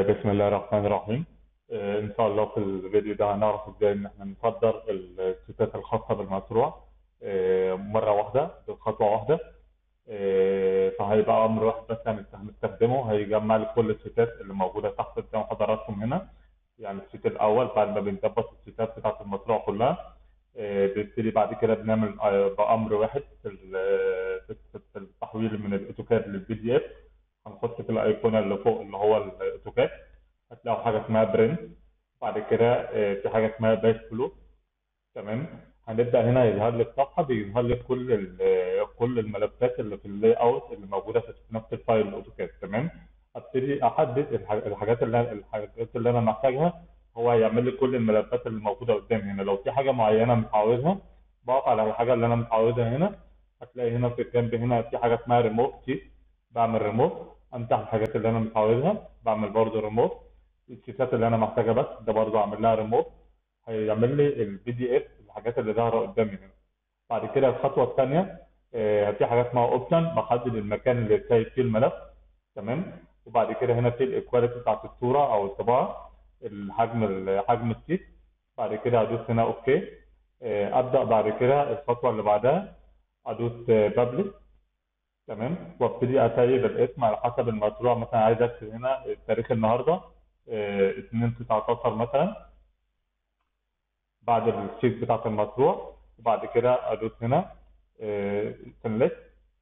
بسم الله الرحمن الرحيم آه، ان شاء الله في الفيديو ده هنعرف ازاي ان احنا نصدر الشيتات الخاصه بالمشروع آه، مره واحده بخطوه واحده آه، فهيبقى امر واحد بس هنست- هنستخدمه هيجمع لي كل الشيتات اللي موجوده تحت قدام حضراتكم هنا يعني الشيت الاول بعد ما بنظبط الشيتات بتاعت المشروع كلها آه، بنبتدي بعد كده بنعمل آه، بامر واحد في ال- في في التحويل من الاوتوكاد للبي دي اف هنحط في الايقونه اللي فوق اللي هو الاوتوكاد هتلاقوا حاجه اسمها برنت بعد كده آه، في حاجه اسمها باش فلو تمام هنبدا هنا يظهر لي الصفحه بيظهر لي كل ال- آه، كل الملفات اللي في اللاي اوت اللي موجوده في نفس الفايل الاوتوكاد تمام ابتدي احدد الح- الحاجات اللي أنا- الحاجات اللي انا محتاجها هو هيعمل لي كل الملفات اللي موجوده قدامي هنا لو في حاجه معينه مش عاوزها بقف على الحاجه اللي انا مش عاوزها هنا هتلاقي هنا في الجنب هنا في حاجه اسمها ريموت شيت بعمل ريموت امسح الحاجات اللي انا مش عاوزها بعمل برضه ريموت الشيتات اللي انا محتاجها بس ده برضه اعمل لها ريموت هيعمل لي البي دي اف الحاجات اللي ظاهره قدامي هنا بعد كده الخطوه الثانيه في حاجه اسمها اوبشن بحدد المكان اللي سايب فيه الملف تمام وبعد كده هنا في الايكواليتي بتاعت الصوره او الطباعه الحجم حجم الشيت بعد كده ادوس هنا اوكي آه، ابدا بعد كده الخطوه اللي بعدها ادوس بابلش تمام وابتدي اسيب الاسم على حسب المشروع مثلا عايز اكتب هنا تاريخ النهارده آه، 2 19 مثلا بعد الشيت بتاعت المشروع وبعد كده ادوس هنا سنلكت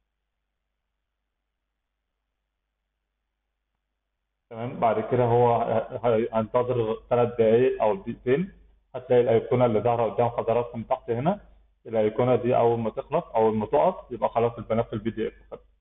تمام بعد كده هو ه- ه- هنتظر ثلاث دقايق او دقيقتين هتلاقي الايقونه اللي ظاهره قدام حضراتكم تحت هنا الايقونه دي اول ما تخلص اول ما تقف يبقى خلاص الملف البي دي اف